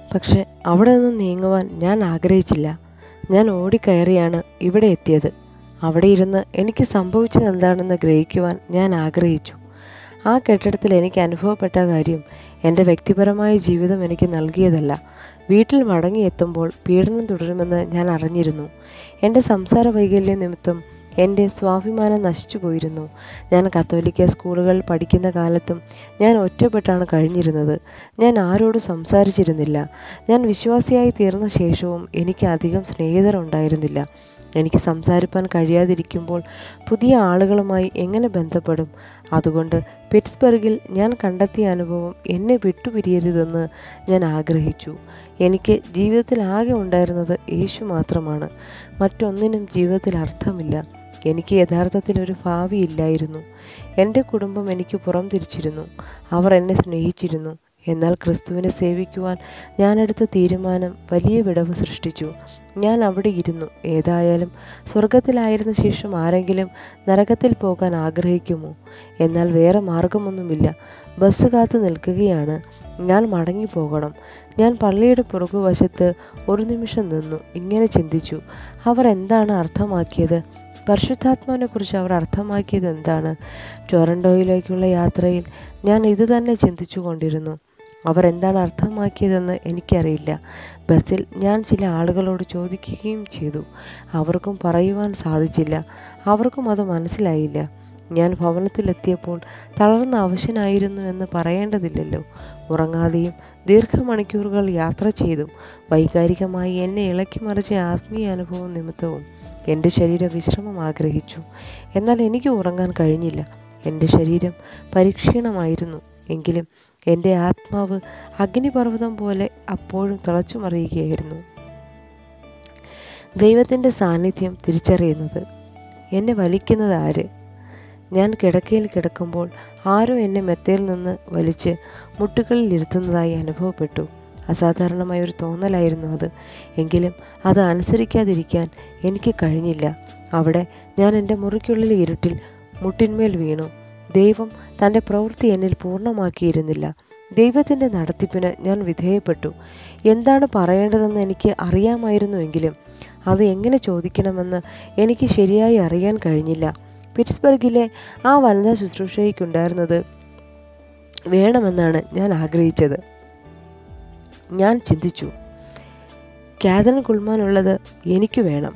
പക്ഷെ അവിടെ നിന്ന് നീങ്ങുവാൻ ഞാൻ ആഗ്രഹിച്ചില്ല ഞാൻ ഓടിക്കയറിയാണ് ഇവിടെ എത്തിയത് അവിടെ ഇരുന്ന് എനിക്ക് സംഭവിച്ചത് എന്താണെന്ന് ഗ്രഹിക്കുവാൻ ഞാൻ ആഗ്രഹിച്ചു ആ കെട്ടിടത്തിൽ എനിക്ക് അനുഭവപ്പെട്ട കാര്യം എൻ്റെ വ്യക്തിപരമായ ജീവിതം എനിക്ക് നൽകിയതല്ല വീട്ടിൽ മടങ്ങിയെത്തുമ്പോൾ പീഡനം തുടരുമെന്ന് ഞാൻ അറിഞ്ഞിരുന്നു എൻ്റെ സംസാര വൈകല്യം നിമിത്തം എൻ്റെ സ്വാഭിമാനം നശിച്ചു പോയിരുന്നു ഞാൻ കത്തോലിക്ക സ്കൂളുകളിൽ പഠിക്കുന്ന കാലത്തും ഞാൻ ഒറ്റപ്പെട്ടാണ് കഴിഞ്ഞിരുന്നത് ഞാൻ ആരോടും സംസാരിച്ചിരുന്നില്ല ഞാൻ വിശ്വാസിയായി തീർന്ന ശേഷവും എനിക്ക് അധികം സ്നേഹിതരുണ്ടായിരുന്നില്ല എനിക്ക് സംസാരിപ്പാൻ കഴിയാതിരിക്കുമ്പോൾ പുതിയ ആളുകളുമായി എങ്ങനെ ബന്ധപ്പെടും അതുകൊണ്ട് പിറ്റ്സ്ബർഗിൽ ഞാൻ കണ്ടെത്തിയ അനുഭവം എന്നെ വിട്ടുപിരിയരുതെന്ന് ഞാൻ ആഗ്രഹിച്ചു എനിക്ക് ജീവിതത്തിൽ ആകെ ഉണ്ടായിരുന്നത് യേശു മാത്രമാണ് മറ്റൊന്നിനും ജീവിതത്തിൽ അർത്ഥമില്ല എനിക്ക് യഥാർത്ഥത്തിൽ ഒരു ഭാവിയില്ലായിരുന്നു എൻ്റെ കുടുംബം എനിക്ക് പുറം തിരിച്ചിരുന്നു അവർ എന്നെ സ്നേഹിച്ചിരുന്നു എന്നാൽ ക്രിസ്തുവിനെ സേവിക്കുവാൻ ഞാനെടുത്ത തീരുമാനം വലിയ വിടവ് സൃഷ്ടിച്ചു ഞാൻ അവിടെ ഇരുന്നു ഏതായാലും സ്വർഗത്തിലായിരുന്ന ശേഷം ആരെങ്കിലും നരകത്തിൽ പോകാൻ ആഗ്രഹിക്കുമോ എന്നാൽ വേറെ മാർഗമൊന്നുമില്ല ബസ് കാത്ത് നിൽക്കുകയാണ് ഞാൻ മടങ്ങിപ്പോകണം ഞാൻ പള്ളിയുടെ പുറകുവശത്ത് ഒരു നിമിഷം നിന്നു ഇങ്ങനെ ചിന്തിച്ചു അവർ എന്താണ് അർത്ഥമാക്കിയത് പരിശുദ്ധാത്മാവിനെക്കുറിച്ച് അവർ അർത്ഥമാക്കിയത് എന്താണ് ടൊറൻഡോയിലേക്കുള്ള യാത്രയിൽ ഞാൻ ഇത് തന്നെ ചിന്തിച്ചു കൊണ്ടിരുന്നു അവർ എന്താണ് അർത്ഥമാക്കിയതെന്ന് എനിക്കറിയില്ല ബസ്സിൽ ഞാൻ ചില ആളുകളോട് ചോദിക്കുകയും ചെയ്തു അവർക്കും പറയുവാൻ സാധിച്ചില്ല അവർക്കും അത് മനസ്സിലായില്ല ഞാൻ ഭവനത്തിലെത്തിയപ്പോൾ തളർന്ന അവശനായിരുന്നു എന്ന് പറയേണ്ടതില്ലല്ലോ ഉറങ്ങാതെയും ദീർഘമണിക്കൂറുകൾ യാത്ര ചെയ്തും വൈകാരികമായി എന്നെ ഇളക്കി മറിച്ച ആത്മീയ അനുഭവം നിമിത്തവും എൻ്റെ ശരീരം വിശ്രമം ആഗ്രഹിച്ചു എന്നാൽ എനിക്ക് ഉറങ്ങാൻ കഴിഞ്ഞില്ല എൻ്റെ ശരീരം പരിക്ഷീണമായിരുന്നു എങ്കിലും എൻ്റെ ആത്മാവ് അഗ്നിപർവ്വതം പോലെ അപ്പോഴും തിളച്ചുമറിയുകയായിരുന്നു ദൈവത്തിൻ്റെ സാന്നിധ്യം തിരിച്ചറിയുന്നത് എന്നെ വലിക്കുന്നത് ആര് ഞാൻ കിടക്കയിൽ കിടക്കുമ്പോൾ ആരോ എന്നെ മെത്തയിൽ നിന്ന് വലിച്ച് മുട്ടുകളിൽ ഇരുത്തുന്നതായി അനുഭവപ്പെട്ടു അസാധാരണമായ ഒരു തോന്നലായിരുന്നു അത് എങ്കിലും അത് അനുസരിക്കാതിരിക്കാൻ എനിക്ക് കഴിഞ്ഞില്ല അവിടെ ഞാൻ എൻ്റെ മുറിക്കുള്ളിലെ ഇരുട്ടിൽ മുട്ടിന്മേൽ വീണു ദൈവം തൻ്റെ പ്രവൃത്തി എന്നിൽ പൂർണ്ണമാക്കിയിരുന്നില്ല ദൈവത്തിൻ്റെ നടത്തിപ്പിന് ഞാൻ വിധേയപ്പെട്ടു എന്താണ് പറയേണ്ടതെന്ന് എനിക്ക് അറിയാമായിരുന്നുവെങ്കിലും അത് എങ്ങനെ ചോദിക്കണമെന്ന് എനിക്ക് ശരിയായി അറിയാൻ കഴിഞ്ഞില്ല പിറ്റ്സ്ബർഗിലെ ആ വനിതാ ശുശ്രൂഷയ്ക്കുണ്ടായിരുന്നത് വേണമെന്നാണ് ഞാൻ ആഗ്രഹിച്ചത് ഞാൻ ചിന്തിച്ചു കാതറിൻ കുൾമാനുള്ളത് എനിക്ക് വേണം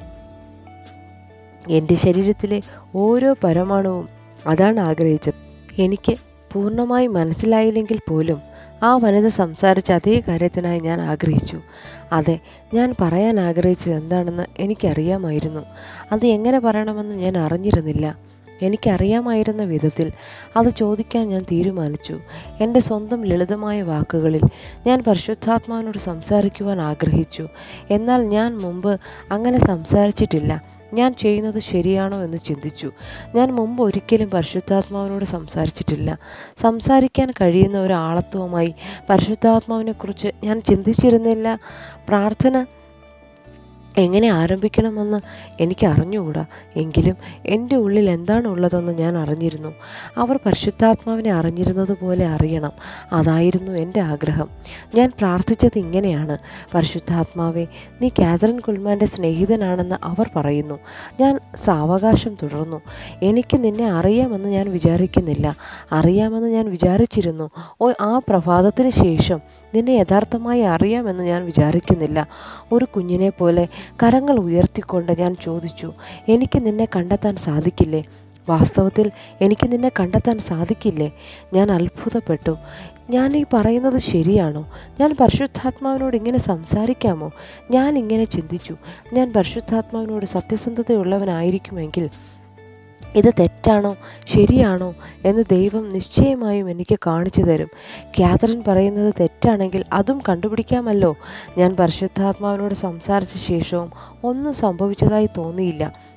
എൻ്റെ ശരീരത്തിലെ ഓരോ പരമാണുവും അതാണ് ആഗ്രഹിച്ചത് എനിക്ക് പൂർണ്ണമായി മനസ്സിലായില്ലെങ്കിൽ പോലും ആ വനിത സംസാരിച്ച അതേ കാര്യത്തിനായി ഞാൻ ആഗ്രഹിച്ചു അതെ ഞാൻ പറയാൻ ആഗ്രഹിച്ചത് എന്താണെന്ന് എനിക്കറിയാമായിരുന്നു അത് എങ്ങനെ പറയണമെന്ന് ഞാൻ അറിഞ്ഞിരുന്നില്ല എനിക്കറിയാമായിരുന്ന വിധത്തിൽ അത് ചോദിക്കാൻ ഞാൻ തീരുമാനിച്ചു എൻ്റെ സ്വന്തം ലളിതമായ വാക്കുകളിൽ ഞാൻ പരിശുദ്ധാത്മാവിനോട് സംസാരിക്കുവാൻ ആഗ്രഹിച്ചു എന്നാൽ ഞാൻ മുമ്പ് അങ്ങനെ സംസാരിച്ചിട്ടില്ല ഞാൻ ചെയ്യുന്നത് ശരിയാണോ എന്ന് ചിന്തിച്ചു ഞാൻ മുമ്പ് ഒരിക്കലും പരിശുദ്ധാത്മാവിനോട് സംസാരിച്ചിട്ടില്ല സംസാരിക്കാൻ കഴിയുന്ന ഒരു ആളത്വമായി പരിശുദ്ധാത്മാവിനെക്കുറിച്ച് ഞാൻ ചിന്തിച്ചിരുന്നില്ല പ്രാർത്ഥന എങ്ങനെ ആരംഭിക്കണമെന്ന് എനിക്ക് അറിഞ്ഞുകൂടാ എങ്കിലും എൻ്റെ ഉള്ളിൽ എന്താണ് ഉള്ളതെന്ന് ഞാൻ അറിഞ്ഞിരുന്നു അവർ പരിശുദ്ധാത്മാവിനെ അറിഞ്ഞിരുന്നത് പോലെ അറിയണം അതായിരുന്നു എൻ്റെ ആഗ്രഹം ഞാൻ പ്രാർത്ഥിച്ചത് ഇങ്ങനെയാണ് പരിശുദ്ധാത്മാവെ നീ കാതറിൻ കുൽമാൻ്റെ സ്നേഹിതനാണെന്ന് അവർ പറയുന്നു ഞാൻ സാവകാശം തുടർന്നു എനിക്ക് നിന്നെ അറിയാമെന്ന് ഞാൻ വിചാരിക്കുന്നില്ല അറിയാമെന്ന് ഞാൻ വിചാരിച്ചിരുന്നു ഓ ആ പ്രഭാതത്തിന് ശേഷം നിന്നെ യഥാർത്ഥമായി അറിയാമെന്ന് ഞാൻ വിചാരിക്കുന്നില്ല ഒരു കുഞ്ഞിനെ പോലെ കരങ്ങൾ ഉയർത്തിക്കൊണ്ട് ഞാൻ ചോദിച്ചു എനിക്ക് നിന്നെ കണ്ടെത്താൻ സാധിക്കില്ലേ വാസ്തവത്തിൽ എനിക്ക് നിന്നെ കണ്ടെത്താൻ സാധിക്കില്ലേ ഞാൻ അത്ഭുതപ്പെട്ടു ഞാൻ ഈ പറയുന്നത് ശരിയാണോ ഞാൻ പരിശുദ്ധാത്മാവിനോട് ഇങ്ങനെ സംസാരിക്കാമോ ഞാൻ ഇങ്ങനെ ചിന്തിച്ചു ഞാൻ പരിശുദ്ധാത്മാവിനോട് സത്യസന്ധതയുള്ളവനായിരിക്കുമെങ്കിൽ ഇത് തെറ്റാണോ ശരിയാണോ എന്ന് ദൈവം നിശ്ചയമായും എനിക്ക് കാണിച്ചു തരും കാതറിൻ പറയുന്നത് തെറ്റാണെങ്കിൽ അതും കണ്ടുപിടിക്കാമല്ലോ ഞാൻ പരിശുദ്ധാത്മാവിനോട് സംസാരിച്ച ശേഷവും ഒന്നും സംഭവിച്ചതായി തോന്നിയില്ല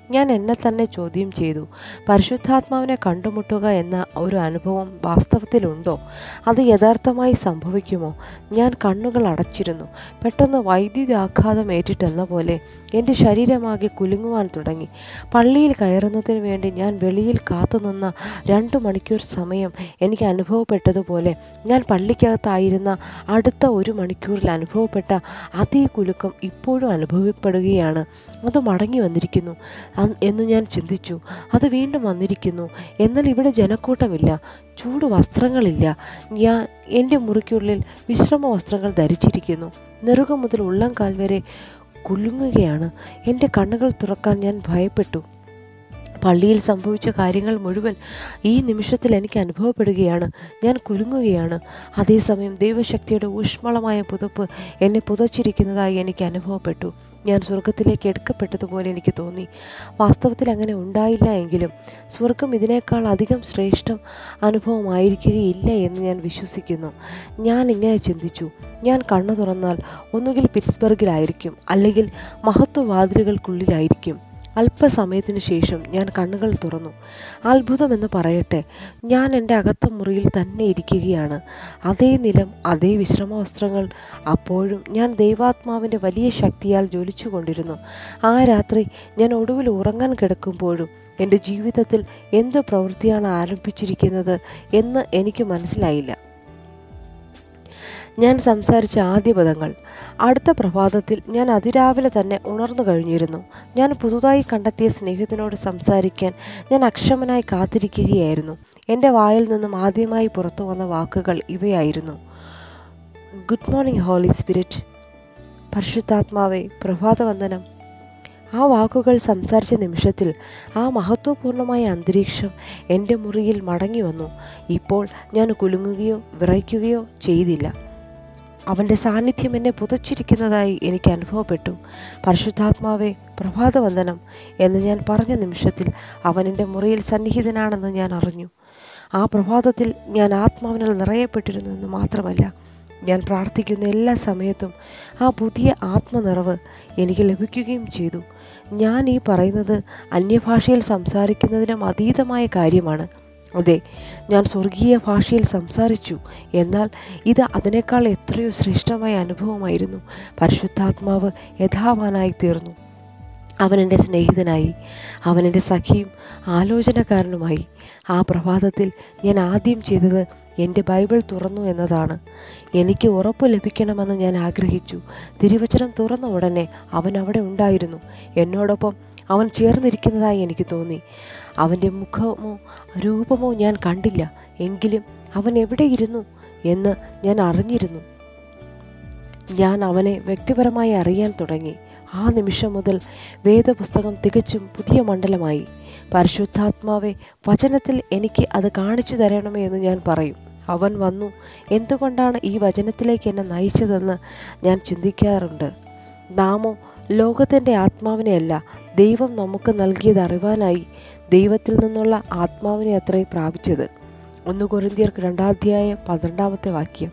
ഞാൻ എന്നെ തന്നെ ചോദ്യം ചെയ്തു പരിശുദ്ധാത്മാവിനെ കണ്ടുമുട്ടുക എന്ന ഒരു അനുഭവം വാസ്തവത്തിലുണ്ടോ അത് യഥാർത്ഥമായി സംഭവിക്കുമോ ഞാൻ കണ്ണുകൾ അടച്ചിരുന്നു പെട്ടെന്ന് വൈദ്യുതി ആഘാതം ഏറ്റിട്ടെന്ന പോലെ എൻ്റെ ശരീരമാകെ കുലുങ്ങുവാൻ തുടങ്ങി പള്ളിയിൽ കയറുന്നതിന് വേണ്ടി ഞാൻ വെളിയിൽ കാത്തുനിന്ന രണ്ട് മണിക്കൂർ സമയം എനിക്ക് അനുഭവപ്പെട്ടതുപോലെ ഞാൻ പള്ളിക്കകത്തായിരുന്ന അടുത്ത ഒരു മണിക്കൂറിൽ അനുഭവപ്പെട്ട അതേ കുലുക്കം ഇപ്പോഴും അനുഭവപ്പെടുകയാണ് അത് മടങ്ങി വന്നിരിക്കുന്നു അ- എന്ന് ഞാൻ ചിന്തിച്ചു അത് വീണ്ടും വന്നിരിക്കുന്നു എന്നാൽ ഇവിടെ ജനക്കൂട്ടമില്ല ചൂട് വസ്ത്രങ്ങളില്ല ഞാൻ എൻ്റെ മുറിക്കുള്ളിൽ വിശ്രമ വസ്ത്രങ്ങൾ ധരിച്ചിരിക്കുന്നു നെറുകം മുതൽ ഉള്ളംകാൽ വരെ കുലുങ്ങുകയാണ് എൻ്റെ കണ്ണുകൾ തുറക്കാൻ ഞാൻ ഭയപ്പെട്ടു പള്ളിയിൽ സംഭവിച്ച കാര്യങ്ങൾ മുഴുവൻ ഈ നിമിഷത്തിൽ എനിക്ക് അനുഭവപ്പെടുകയാണ് ഞാൻ കുലുങ്ങുകയാണ് അതേസമയം ദൈവശക്തിയുടെ ഊഷ്മളമായ പുതപ്പ് എന്നെ പുതച്ചിരിക്കുന്നതായി എനിക്ക് അനുഭവപ്പെട്ടു ഞാൻ സ്വർഗത്തിലേക്ക് എടുക്കപ്പെട്ടതുപോലെ എനിക്ക് തോന്നി വാസ്തവത്തിൽ അങ്ങനെ ഉണ്ടായില്ല എങ്കിലും സ്വർഗം ഇതിനേക്കാൾ അധികം ശ്രേഷ്ഠം അനുഭവമായിരിക്കുകയില്ല എന്ന് ഞാൻ വിശ്വസിക്കുന്നു ഞാൻ ഇങ്ങനെ ചിന്തിച്ചു ഞാൻ കണ്ണു തുറന്നാൽ ഒന്നുകിൽ പിറ്റ്സ്ബർഗിലായിരിക്കും അല്ലെങ്കിൽ മഹത്വവാതിലുകൾക്കുള്ളിലായിരിക്കും അല്പസമയത്തിനു ശേഷം ഞാൻ കണ്ണുകൾ തുറന്നു അത്ഭുതമെന്ന് പറയട്ടെ ഞാൻ എൻ്റെ അകത്ത മുറിയിൽ തന്നെ ഇരിക്കുകയാണ് അതേ നിലം അതേ വിശ്രമവസ്ത്രങ്ങൾ അപ്പോഴും ഞാൻ ദൈവാത്മാവിൻ്റെ വലിയ ശക്തിയാൽ ജ്വലിച്ചു കൊണ്ടിരുന്നു ആ രാത്രി ഞാൻ ഒടുവിൽ ഉറങ്ങാൻ കിടക്കുമ്പോഴും എൻ്റെ ജീവിതത്തിൽ എന്ത് പ്രവൃത്തിയാണ് ആരംഭിച്ചിരിക്കുന്നത് എന്ന് എനിക്ക് മനസ്സിലായില്ല ഞാൻ സംസാരിച്ച ആദ്യ പദങ്ങൾ അടുത്ത പ്രഭാതത്തിൽ ഞാൻ അതിരാവിലെ തന്നെ ഉണർന്നു കഴിഞ്ഞിരുന്നു ഞാൻ പുതുതായി കണ്ടെത്തിയ സ്നേഹിതനോട് സംസാരിക്കാൻ ഞാൻ അക്ഷമനായി കാത്തിരിക്കുകയായിരുന്നു എൻ്റെ വായിൽ നിന്നും ആദ്യമായി പുറത്തു വന്ന വാക്കുകൾ ഇവയായിരുന്നു ഗുഡ് മോർണിംഗ് ഹോളി സ്പിരിറ്റ് പരിശുദ്ധാത്മാവെ പ്രഭാതവന്ദനം ആ വാക്കുകൾ സംസാരിച്ച നിമിഷത്തിൽ ആ മഹത്വപൂർണമായ അന്തരീക്ഷം എൻ്റെ മുറിയിൽ മടങ്ങി വന്നു ഇപ്പോൾ ഞാൻ കുലുങ്ങുകയോ വിറയ്ക്കുകയോ ചെയ്തില്ല അവൻ്റെ സാന്നിധ്യം എന്നെ പുതച്ചിരിക്കുന്നതായി എനിക്ക് അനുഭവപ്പെട്ടു പരിശുദ്ധാത്മാവെ പ്രഭാതവന്ദനം എന്ന് ഞാൻ പറഞ്ഞ നിമിഷത്തിൽ അവൻ എൻ്റെ മുറിയിൽ സന്നിഹിതനാണെന്ന് ഞാൻ അറിഞ്ഞു ആ പ്രഭാതത്തിൽ ഞാൻ ആത്മാവിനാൽ നിറയപ്പെട്ടിരുന്നു എന്ന് മാത്രമല്ല ഞാൻ പ്രാർത്ഥിക്കുന്ന എല്ലാ സമയത്തും ആ പുതിയ ആത്മനിറവ് എനിക്ക് ലഭിക്കുകയും ചെയ്തു ഞാൻ ഈ പറയുന്നത് അന്യഭാഷയിൽ സംസാരിക്കുന്നതിനും അതീതമായ കാര്യമാണ് അതെ ഞാൻ സ്വർഗീയ ഭാഷയിൽ സംസാരിച്ചു എന്നാൽ ഇത് അതിനേക്കാൾ എത്രയോ ശ്രേഷ്ഠമായ അനുഭവമായിരുന്നു പരിശുദ്ധാത്മാവ് യഥാവാനായി തീർന്നു അവൻ എൻ്റെ സ്നേഹിതനായി അവൻ എൻ്റെ സഖിയും ആലോചനക്കാരനുമായി ആ പ്രഭാതത്തിൽ ഞാൻ ആദ്യം ചെയ്തത് എൻ്റെ ബൈബിൾ തുറന്നു എന്നതാണ് എനിക്ക് ഉറപ്പ് ലഭിക്കണമെന്ന് ഞാൻ ആഗ്രഹിച്ചു തിരുവചനം തുറന്ന ഉടനെ അവൻ അവിടെ ഉണ്ടായിരുന്നു എന്നോടൊപ്പം അവൻ ചേർന്നിരിക്കുന്നതായി എനിക്ക് തോന്നി അവൻ്റെ മുഖമോ രൂപമോ ഞാൻ കണ്ടില്ല എങ്കിലും അവൻ എവിടെയിരുന്നു എന്ന് ഞാൻ അറിഞ്ഞിരുന്നു ഞാൻ അവനെ വ്യക്തിപരമായി അറിയാൻ തുടങ്ങി ആ നിമിഷം മുതൽ വേദപുസ്തകം തികച്ചും പുതിയ മണ്ഡലമായി പരിശുദ്ധാത്മാവെ വചനത്തിൽ എനിക്ക് അത് കാണിച്ചു തരണമേ എന്ന് ഞാൻ പറയും അവൻ വന്നു എന്തുകൊണ്ടാണ് ഈ വചനത്തിലേക്ക് എന്നെ നയിച്ചതെന്ന് ഞാൻ ചിന്തിക്കാറുണ്ട് നാമോ ലോകത്തിൻ്റെ ആത്മാവിനെയല്ല ദൈവം നമുക്ക് നൽകിയത് അറിവാനായി ദൈവത്തിൽ നിന്നുള്ള ആത്മാവിനെ അത്രേ പ്രാപിച്ചത് ഒന്ന് കൊരിന്തിയർക്ക് രണ്ടാധ്യായം പന്ത്രണ്ടാമത്തെ വാക്യം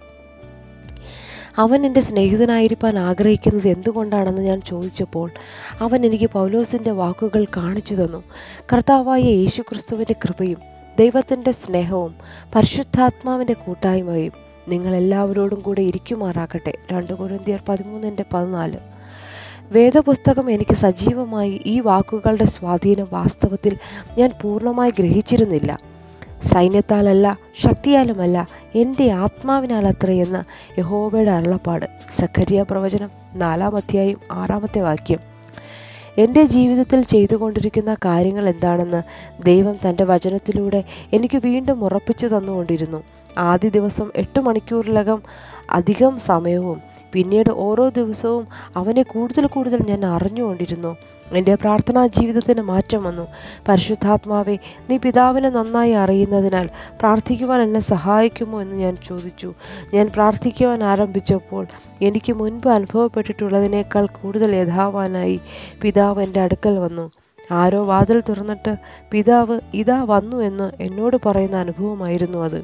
അവൻ എൻ്റെ സ്നേഹിതനായിരിക്കാൻ ആഗ്രഹിക്കുന്നത് എന്തുകൊണ്ടാണെന്ന് ഞാൻ ചോദിച്ചപ്പോൾ അവൻ എനിക്ക് പൗലോസിൻ്റെ വാക്കുകൾ കാണിച്ചു തന്നു കർത്താവായ യേശുക്രിസ്തുവിൻ്റെ കൃപയും ദൈവത്തിൻ്റെ സ്നേഹവും പരിശുദ്ധാത്മാവിൻ്റെ കൂട്ടായ്മയും നിങ്ങളെല്ലാവരോടും കൂടെ ഇരിക്കുമാറാകട്ടെ രണ്ട് കൊരിന്തിയർ പതിമൂന്നിൻ്റെ പതിനാല് വേദപുസ്തകം എനിക്ക് സജീവമായി ഈ വാക്കുകളുടെ സ്വാധീനം വാസ്തവത്തിൽ ഞാൻ പൂർണ്ണമായി ഗ്രഹിച്ചിരുന്നില്ല സൈന്യത്താലല്ല ശക്തിയാലുമല്ല എൻ്റെ ആത്മാവിനാൽ അത്രയെന്ന് യഹോവയുടെ അരുളപ്പാട് സഖരിയ പ്രവചനം നാലാം അധ്യായം ആറാമത്തെ വാക്യം എൻ്റെ ജീവിതത്തിൽ ചെയ്തുകൊണ്ടിരിക്കുന്ന കാര്യങ്ങൾ എന്താണെന്ന് ദൈവം തൻ്റെ വചനത്തിലൂടെ എനിക്ക് വീണ്ടും ഉറപ്പിച്ചു തന്നുകൊണ്ടിരുന്നു ആദ്യ ദിവസം എട്ട് മണിക്കൂറിലകം അധികം സമയവും പിന്നീട് ഓരോ ദിവസവും അവനെ കൂടുതൽ കൂടുതൽ ഞാൻ അറിഞ്ഞുകൊണ്ടിരുന്നു എൻ്റെ പ്രാർത്ഥനാ ജീവിതത്തിന് മാറ്റം വന്നു പരിശുദ്ധാത്മാവെ നീ പിതാവിനെ നന്നായി അറിയുന്നതിനാൽ പ്രാർത്ഥിക്കുവാൻ എന്നെ സഹായിക്കുമോ എന്ന് ഞാൻ ചോദിച്ചു ഞാൻ പ്രാർത്ഥിക്കുവാൻ ആരംഭിച്ചപ്പോൾ എനിക്ക് മുൻപ് അനുഭവപ്പെട്ടിട്ടുള്ളതിനേക്കാൾ കൂടുതൽ യഥാവാനായി പിതാവ് എൻ്റെ അടുക്കൽ വന്നു ആരോ വാതിൽ തുറന്നിട്ട് പിതാവ് ഇതാ വന്നു എന്ന് എന്നോട് പറയുന്ന അനുഭവമായിരുന്നു അത്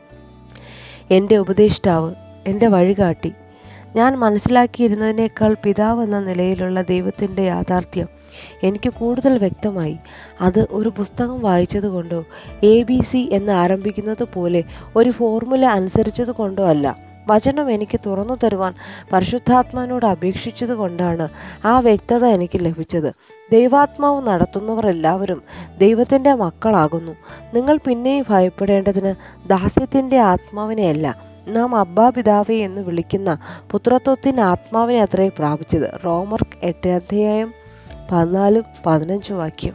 എൻ്റെ ഉപദേഷ്ടാവ് എൻ്റെ വഴികാട്ടി ഞാൻ മനസ്സിലാക്കിയിരുന്നതിനേക്കാൾ പിതാവ് എന്ന നിലയിലുള്ള ദൈവത്തിൻ്റെ യാഥാർത്ഥ്യം എനിക്ക് കൂടുതൽ വ്യക്തമായി അത് ഒരു പുസ്തകം വായിച്ചതുകൊണ്ടോ എ ബി സി എന്ന് ആരംഭിക്കുന്നത് പോലെ ഒരു ഫോർമുല അനുസരിച്ചത് കൊണ്ടോ അല്ല വചനം എനിക്ക് തുറന്നു തരുവാൻ പരിശുദ്ധാത്മാവിനോട് അപേക്ഷിച്ചത് കൊണ്ടാണ് ആ വ്യക്തത എനിക്ക് ലഭിച്ചത് ദൈവാത്മാവ് നടത്തുന്നവർ എല്ലാവരും ദൈവത്തിൻ്റെ മക്കളാകുന്നു നിങ്ങൾ പിന്നെയും ഭയപ്പെടേണ്ടതിന് ദാസ്യത്തിൻ്റെ ആത്മാവിനെയല്ല നാം അബ്ബാ പിതാവേ എന്ന് വിളിക്കുന്ന പുത്രത്വത്തിൻ്റെ ആത്മാവിനെ അത്രേ പ്രാപിച്ചത് റോമർ എട്ട് അധ്യായം പതിനാലും പതിനഞ്ചും വാക്യം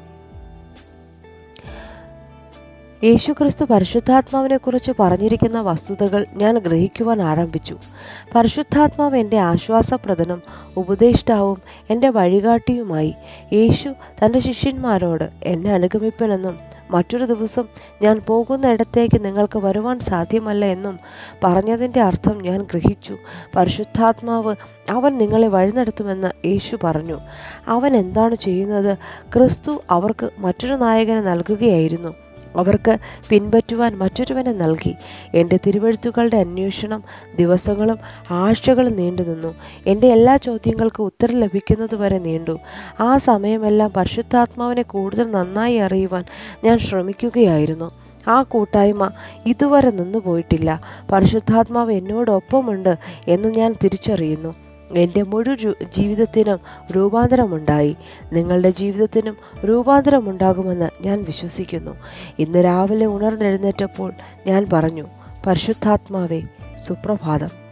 യേശുക്രിസ്തു പരിശുദ്ധാത്മാവിനെക്കുറിച്ച് പറഞ്ഞിരിക്കുന്ന വസ്തുതകൾ ഞാൻ ഗ്രഹിക്കുവാൻ ആരംഭിച്ചു പരിശുദ്ധാത്മാവ് എൻ്റെ ആശ്വാസപ്രദനും ഉപദേഷ്ടാവും എൻ്റെ വഴികാട്ടിയുമായി യേശു തൻ്റെ ശിഷ്യന്മാരോട് എന്നെ അനുഗമിപ്പനെന്നും മറ്റൊരു ദിവസം ഞാൻ പോകുന്നിടത്തേക്ക് നിങ്ങൾക്ക് വരുവാൻ സാധ്യമല്ല എന്നും പറഞ്ഞതിൻ്റെ അർത്ഥം ഞാൻ ഗ്രഹിച്ചു പരിശുദ്ധാത്മാവ് അവൻ നിങ്ങളെ വഴിനടത്തുമെന്ന് യേശു പറഞ്ഞു അവൻ എന്താണ് ചെയ്യുന്നത് ക്രിസ്തു അവർക്ക് മറ്റൊരു നായകനെ നൽകുകയായിരുന്നു അവർക്ക് പിൻപറ്റുവാൻ മറ്റൊരുവനെ നൽകി എൻ്റെ തിരുവഴുത്തുകളുടെ അന്വേഷണം ദിവസങ്ങളും ആഴ്ചകളും നീണ്ടുനിന്നു എൻ്റെ എല്ലാ ചോദ്യങ്ങൾക്കും ഉത്തരം ലഭിക്കുന്നതുവരെ നീണ്ടു ആ സമയമെല്ലാം പരിശുദ്ധാത്മാവിനെ കൂടുതൽ നന്നായി അറിയുവാൻ ഞാൻ ശ്രമിക്കുകയായിരുന്നു ആ കൂട്ടായ്മ ഇതുവരെ നിന്നു പോയിട്ടില്ല പരിശുദ്ധാത്മാവ് എന്നോടൊപ്പമുണ്ട് എന്ന് ഞാൻ തിരിച്ചറിയുന്നു എൻ്റെ മുഴു ജീവിതത്തിനും രൂപാന്തരമുണ്ടായി നിങ്ങളുടെ ജീവിതത്തിനും രൂപാന്തരമുണ്ടാകുമെന്ന് ഞാൻ വിശ്വസിക്കുന്നു ഇന്ന് രാവിലെ ഉണർന്നെഴുന്നേറ്റപ്പോൾ ഞാൻ പറഞ്ഞു പരിശുദ്ധാത്മാവേ സുപ്രഭാതം